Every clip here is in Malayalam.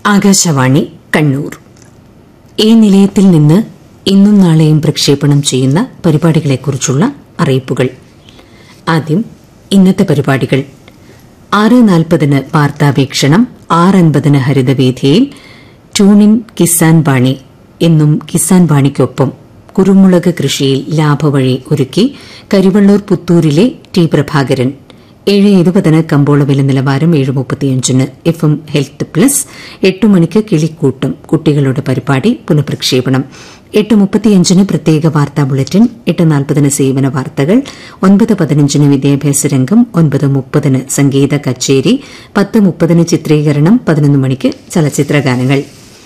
ആകാശവാണി കണ്ണൂർ ഈ നിലയത്തിൽ നിന്ന് ഇന്നും നാളെയും പ്രക്ഷേപണം ചെയ്യുന്ന പരിപാടികളെക്കുറിച്ചുള്ള അറിയിപ്പുകൾ ആദ്യം ഇന്നത്തെ പരിപാടികൾ ആറ് നാൽപ്പതിന് വാർത്താവീക്ഷണം ആറ് അൻപതിന് ഹരിതവേദിയിൽ ട്യൂണിൻ കിസാൻ ബാണി എന്നും കിസാൻ ബാണിക്കൊപ്പം കുരുമുളക് കൃഷിയിൽ ലാഭവഴി ഒരുക്കി കരിവള്ളൂർ പുത്തൂരിലെ ടി പ്രഭാകരൻ ഏഴ് ഇരുപതിന് കമ്പോള വില നിലവാരം ഏഴ് മുപ്പത്തിയഞ്ചിന് എഫ് എം ഹെൽത്ത് പ്ലസ് എട്ട് മണിക്ക് കിളിക്കൂട്ടം കുട്ടികളുടെ പരിപാടി പുനഃപ്രക്ഷേപണം എട്ട് മുപ്പത്തിയഞ്ചിന് പ്രത്യേക വാർത്താ ബുള്ളറ്റിൻ എട്ട് നാൽപ്പതിന് സേവന വാർത്തകൾ ഒൻപത് പതിനഞ്ചിന് വിദ്യാഭ്യാസ രംഗം ഒൻപത് മുപ്പതിന് സംഗീത കച്ചേരി പത്ത് മുപ്പതിന് ചിത്രീകരണം പതിനൊന്ന് മണിക്ക് ചലച്ചിത്രഗാനങ്ങൾ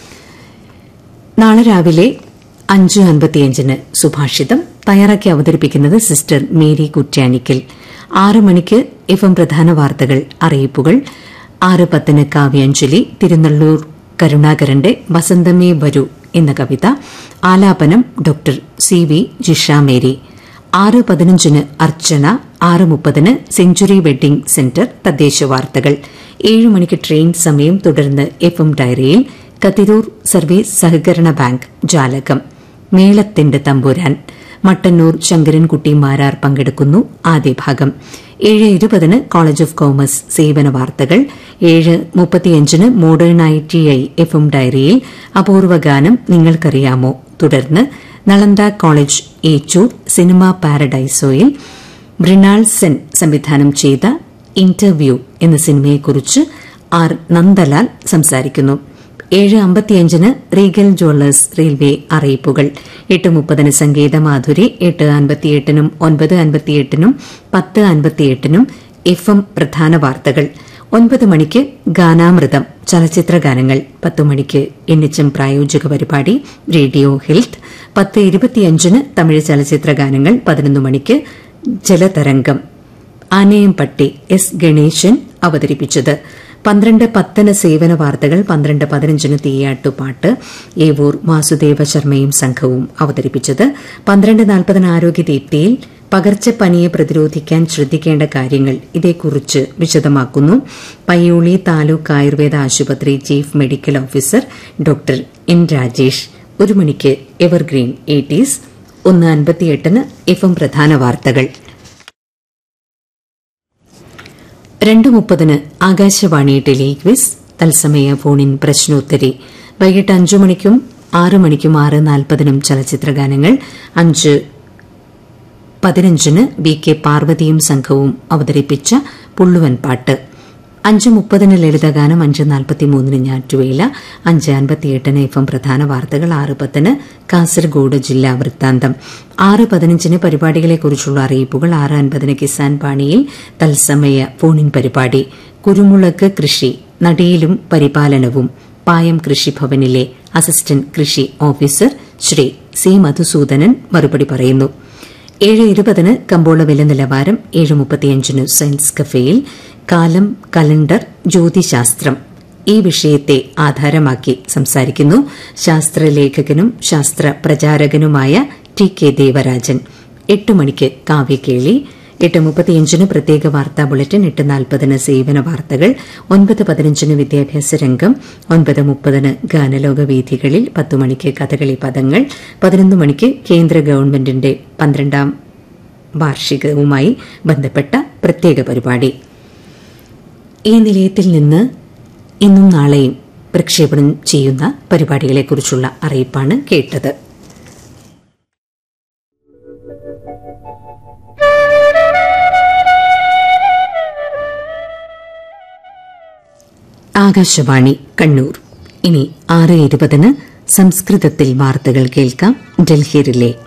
നാളെ രാവിലെ അഞ്ച് അൻപത്തിയഞ്ചിന് സുഭാഷിതം തയ്യാറാക്കി അവതരിപ്പിക്കുന്നത് സിസ്റ്റർ മേരി കുറ്റ്യാനിക്കൽ ആറ് മണിക്ക് എഫ് എം പ്രധാന വാർത്തകൾ അറിയിപ്പുകൾ ആറ് പത്തിന് കാവ്യാഞ്ജലി തിരുനള്ളൂർ കരുണാകരന്റെ വസന്തമേ വരൂ എന്ന കവിത ആലാപനം ഡോക്ടർ സി വി ജിഷാമേരി ആറ് പതിനഞ്ചിന് അർച്ചന ആറ് മുപ്പതിന് സെഞ്ചുറി വെഡ്ഡിംഗ് സെന്റർ തദ്ദേശ വാർത്തകൾ ഏഴ് മണിക്ക് ട്രെയിൻ സമയം തുടർന്ന് എഫ് എം ഡയറിയിൽ കതിരൂർ സർവീസ് സഹകരണ ബാങ്ക് ജാലകം മേളത്തിന്റെ തമ്പുരാൻ മട്ടന്നൂർ ശങ്കരൻകുട്ടി മാരാർ പങ്കെടുക്കുന്നു ആദ്യ ഭാഗം ഏഴ് ഇരുപതിന് കോളേജ് ഓഫ് കോമേഴ്സ് സേവന വാർത്തകൾ ഏഴ് മുപ്പത്തിയഞ്ചിന് Modern I T I F M ഡയറിയിൽ അപൂർവ ഗാനം നിങ്ങൾക്കറിയാമോ തുടർന്ന് നളന്ദ കോളേജ് ഏച്ചൂർ സിനിമ പാരഡൈസോയിൽ മൃണാൾ സെൻ സംവിധാനം ചെയ്ത ഇന്റർവ്യൂ എന്ന സിനിമയെക്കുറിച്ച് ആർ നന്ദലാൽ സംസാരിക്കുന്നു ഏഴ് അമ്പത്തിയഞ്ചിന് റീഗൽ ജ്വല്ലേഴ്സ് റെയിൽവേ അറിയിപ്പുകൾ എട്ട് മുപ്പതിന് സംഗീതമാധുരി എട്ട് അൻപത്തിയെട്ടിനും ഒൻപത് അൻപത്തിയെട്ടിനും പത്ത് അൻപത്തിയെട്ടിനും എഫ് എം പ്രധാന വാർത്തകൾ ഒൻപത് മണിക്ക് ഗാനാമൃതം ചലച്ചിത്ര ഗാനങ്ങൾ പത്ത് മണിക്ക് എണ്ണിച്ചം പ്രായോജിക പരിപാടി റേഡിയോ ഹെൽത്ത് പത്ത് ഇരുപത്തിയഞ്ചിന് തമിഴ് ചലച്ചിത്ര ഗാനങ്ങൾ പതിനൊന്ന് മണിക്ക് ജലതരംഗം ആനയംപട്ടി എസ് ഗണേശൻ അവതരിപ്പിച്ചത് പന്ത്രണ്ട് പത്തിന് സേവന വാർത്തകൾ പന്ത്രണ്ട് പതിനഞ്ചിന് തീയാട്ടുപാട്ട് ഏവൂർ വാസുദേവ ശർമ്മയും സംഘവും അവതരിപ്പിച്ചത് പന്ത്രണ്ട് നാൽപ്പതിന് ആരോഗ്യദീപ്തിയിൽ പകർച്ചപ്പനിയെ പ്രതിരോധിക്കാൻ ശ്രദ്ധിക്കേണ്ട കാര്യങ്ങൾ ഇതേക്കുറിച്ച് വിശദമാക്കുന്നു പയ്യോളി താലൂക്ക് ആയുർവേദ ആശുപത്രി chief medical officer doctor N Rajesh ഒരു മണിക്ക് എവർഗ്രീൻ എയ്റ്റീസ് ഒന്ന് അൻപത്തിയെട്ടിന് എഫ് എം പ്രധാന വാർത്തകൾ രണ്ട് മുപ്പതിന് ആകാശവാണി ടെലിക്വിസ് തത്സമയ ഫോണിൻ പ്രശ്നോത്തരി വൈകിട്ട് അഞ്ചു മണിക്കും ആറ് മണിക്കും ആറ് നാൽപ്പതിനും ചലച്ചിത്രഗാനങ്ങൾ അഞ്ച് പതിനഞ്ചിന് വി കെ പാർവതിയും സംഘവും അവതരിപ്പിച്ച പുള്ളുവൻ പാട്ട് അഞ്ച് മുപ്പതിന് ലളിതഗാനം അഞ്ച് നാൽപ്പത്തിമൂന്നിന് ഞാറ്റുവേല അഞ്ച് അൻപത്തിയെട്ടിന് എഫ് എം പ്രധാന വാർത്തകൾ ആറ് പത്തിന് കാസർഗോഡ് ജില്ലാ വൃത്താന്തം ആറ് പതിനഞ്ചിന് പരിപാടികളെക്കുറിച്ചുള്ള അറിയിപ്പുകൾ ആറ് അൻപതിന് കിസാൻ പാണിയിൽ തത്സമയ ഫോണിൻ പരിപാടി കുരുമുളക് കൃഷി നടീലും പരിപാലനവും പായം കൃഷിഭവനിലെ അസിസ്റ്റന്റ് കൃഷി ഓഫീസർ ശ്രീ സി മധുസൂദനൻ മറുപടി പറയുന്നു ഏഴ് ഇരുപതിന് കമ്പോള വില നിലവാരം ഏഴ് മുപ്പത്തിയഞ്ചിന് സയൻസ് കഫേയിൽ കാലം കലണ്ടർ ജ്യോതിശാസ്ത്രം ഈ വിഷയത്തെ ആധാരമാക്കി സംസാരിക്കുന്നു ശാസ്ത്രലേഖകനും ശാസ്ത്ര പ്രചാരകനുമായ ടി കെ ദേവരാജൻ എട്ട് മണിക്ക് കാവ്യക്കേളി എട്ട് മുപ്പത്തിയഞ്ചിന് പ്രത്യേക വാർത്താ ബുള്ളറ്റിൻ എട്ട് നാൽപ്പതിന് സേവന വാർത്തകൾ ഒൻപത് പതിനഞ്ചിന് വിദ്യാഭ്യാസ രംഗം ഒൻപത് മുപ്പതിന് ഗാനലോക വീഥികളിൽ പത്ത് മണിക്ക് കഥകളി പദങ്ങൾ പതിനൊന്ന് മണിക്ക് കേന്ദ്ര ഗവൺമെന്റിന്റെ പന്ത്രണ്ടാം വാർഷികവുമായി ബന്ധപ്പെട്ട പ്രത്യേക പരിപാടി ഈ നിലയത്തിൽ നിന്ന് ഇന്നും നാളെയും പ്രക്ഷേപണം ചെയ്യുന്ന പരിപാടികളെക്കുറിച്ചുള്ള അറിയിപ്പാണ് കേട്ടത് ആകാശവാണി കണ്ണൂർ ഇനി ആറ് ഇരുപതിന് സംസ്കൃതത്തിൽ വാർത്തകൾ കേൾക്കാം ഡൽഹിയിലെ